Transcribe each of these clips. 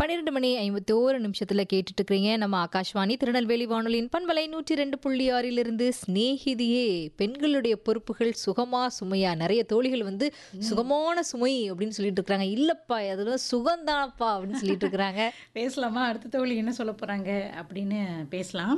பன்னிரெண்டு மணி ஐம்பத்தி ஓரு நிமிஷத்துல கேட்டுட்டு இருக்கிறீங்க நம்ம ஆகாஷ்வாணி திருநெல்வேலி வானொலியின் பண்பலை நூற்றி ரெண்டு புள்ளி ஆறிலிருந்து சிநேகிதியே பெண்களுடைய பொறுப்புகள் சுகமா சுமையா நிறைய தோழிகள் வந்து சுகமான சுமை அப்படின்னு சொல்லிட்டு இருக்காங்க இல்லப்பா அதெல்லாம் சுகம்தானப்பா அப்படின்னு சொல்லிட்டு இருக்கிறாங்க பேசலாமா அடுத்த தோழி என்ன சொல்ல போறாங்க அப்படின்னு பேசலாம்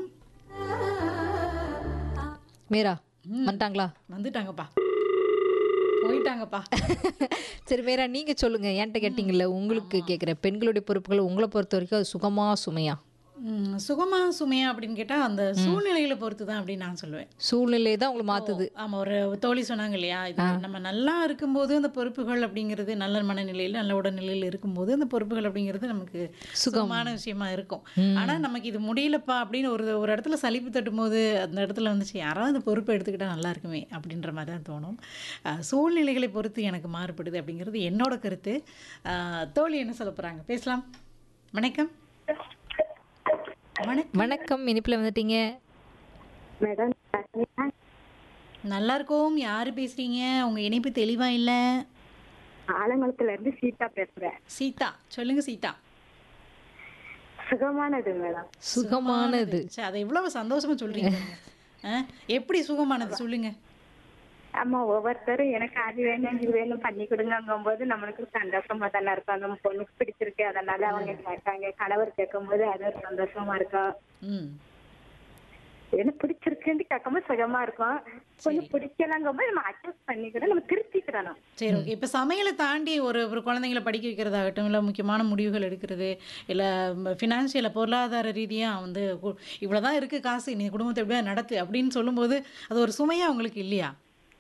மீரா வந்துட்டாங்களா வந்துட்டாங்கப்பா போயிட்டாங்கப்பா சரி மீரா நீங்க சொல்லுங்க என்கிட்ட கேட்டீங்கல்ல உங்களுக்கு கேட்குறேன் பெண்களுடைய பொறுப்புகள் உங்களை பொறுத்த வரைக்கும் அது சுகமா சுமையா ம், சுகமா சுமையா அப்படின்னு கேட்டா அந்த சூழ்நிலையில பொறுத்து தான் அப்படின்னு நான் சொல்லுவேன் சூழ்நிலை தான் உங்களை மாத்துது ஆமா ஒரு தோழி சொன்னாங்க இல்லையா இது நம்ம நல்லா இருக்கும்போது அந்த பொறுப்புகள் அப்படிங்கிறது நல்ல மனநிலையில் நல்ல உடல்நிலையில் இருக்கும்போது அந்த பொறுப்புகள் அப்படிங்கிறது நமக்கு சுகமான விஷயமா இருக்கும் ஆனா நமக்கு இது முடியலப்பா அப்படின்னு ஒரு ஒரு இடத்துல சலிப்பு தட்டும் போது அந்த இடத்துல வந்துச்சு யாராவது அந்த பொறுப்பை எடுத்துக்கிட்டா நல்லா இருக்குமே அப்படின்ற மாதிரி தான் தோணும் அஹ், சூழ்நிலைகளை பொறுத்து எனக்கு மாறுபடுது அப்படிங்கிறது என்னோட கருத்து அஹ், தோழி என்ன சொல்ல போறாங்க பேசலாம் வணக்கம் வணக்கம் வணக்கம் இனிப்புல வந்துட்டீங்க மேடம் நல்லா இருக்கோம் யாரு பேசுறீங்க உங்க இணைப்பு தெளிவா இல்லை ஆலங்குளத்துல இருந்து சீதா பேசுறேன் சீதா சொல்லுங்க சீதா சுகமானது மேடம் சுகமானது ச்சே, அதை எவ்வளவு சந்தோஷமா சொல்றீங்க ஆ? எப்படி சுகமானது சொல்லுங்க ஆமா ஒவ்வொருத்தரும் எனக்கு அது வேணும் இது வேணும் பண்ணி கொடுங்கங்கும் போது நம்மளுக்கு சந்தோஷமா தானே இருக்கும் நம்ம பொண்ணுக்கு பிடிச்சிருக்கு அதனால அவங்க கேட்காங்க கணவர் கேட்கும் போது அது ஒரு சந்தோஷமா இருக்கும் ம் எனக்கு பிடிச்சிருக்குன்னு கேட்கும்போது சுகமா இருக்கும் கொஞ்சம் பிடிக்கலங்கும் போது நம்ம அட்ஜஸ்ட் பண்ணிக்கிறோம் நம்ம திருத்திக்கிறணும் சரி ஓகே இப்போ சமையலை தாண்டி ஒரு ஒரு குழந்தைங்களை படிக்க வைக்கிறதாகட்டும் இல்லை முக்கியமான முடிவுகள் எடுக்கிறது இல்லை ஃபினான்ஷியலில் பொருளாதார ரீதியாக வந்து கு- இவ்வளவுதான் இருக்குது காசு நீ குடும்பத்தை எப்படியா நடத்து அப்படின்னு சொல்லும்போது அது ஒரு சுமையாக உங்களுக்கு இல்லையா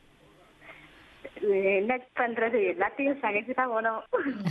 என்ன பண்றது எல்லாத்தையும் சகிச்சுதான் போனோம்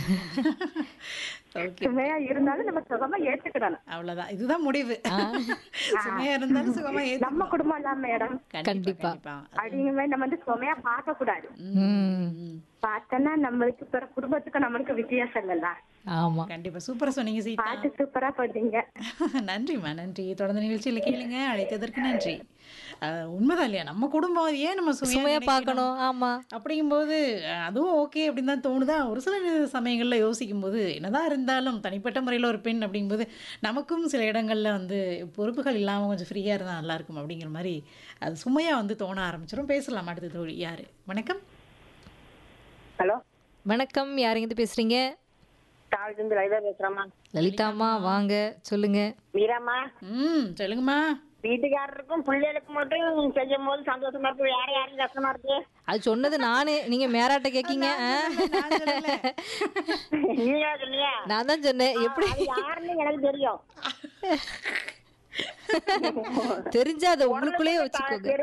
ஓகே சுமையா இருந்தாலும் நம்ம சுகமா ஏத்துக்கிடணும் அவ்வளோதான் இதுதான் முடிவு சுமையாக இருந்தாலும் சுகமாக ஏற்று நம்ம குடும்பம் தான் மேடம் கண்டிப்பா. கண்டிப்பாக அப்படிங்கிற மாதிரி நம்ம வந்து சுமையா பார்க்க கூடாது ம் பார்த்தோன்னா நம்மளுக்கு பிற குடும்பத்துக்கு நம்மளுக்கு வித்தியாசம் இல்லல்ல ஆமா கண்டிப்பாக சூப்பராக சொன்னீங்க சீதா பாட்டு சூப்பரா போட்டீங்க நன்றிம்மா நன்றி தொடர்ந்து நிகழ்ச்சியில் கேளுங்க அழைத்ததற்கு நன்றி அஹ், உண்மைதான் இல்லையா நம்ம குடும்பம் ஏன் நம்ம சுமையா சுமையா நினைக்கணும்? பார்க்கணும் ஆமா அப்படிங்கும்போது அஹ், அதுவும் ஓகே அப்படின்னு தான் தோணுதா ஒரு சில சமயங்களில் யோசிக்கும் போது என்னதான் இருந்தாலும் தனிப்பட்ட முறையில் ஒரு பெண் அப்படிங்கும்போது நமக்கும் சில இடங்களில் வந்து பொறுப்புகள் இல்லாமல் கொஞ்சம் ஃப்ரீயாக இருந்தால் நல்லா இருக்கும் அப்படிங்கிற மாதிரி அது சுமையாக வந்து தோண ஆரம்பிச்சிடும் பேசலாம் அடுத்த தோழி யார் வணக்கம் ஹலோ வணக்கம் யாருங்கிட்ட பேசுறீங்க காலேஜ் லைதா பேசுறேம்மா லலிதாம்மா வாங்க சொல்லுங்க மீராம்மா ம் சொல்லுங்கம்மா வீட்டுக்காரருக்கும் பிள்ளைகளுக்கும் மட்டும் செய்யும் போது சந்தோஷமா இருக்கு யாரும் யாரும் கஷ்டமா இருக்கு அது சொன்னது நானு நீங்க மேராட்ட கேக்கீங்க ஆ? நான் சொல்லல. நீங்க சொன்னியா நான் தான் சொன்னேன் எப்படி அது யாருன்னு எனக்கு தெரியும் தெரிஞ்சா அதை உங்களுக்குள்ளேயே வச்சுக்கோங்க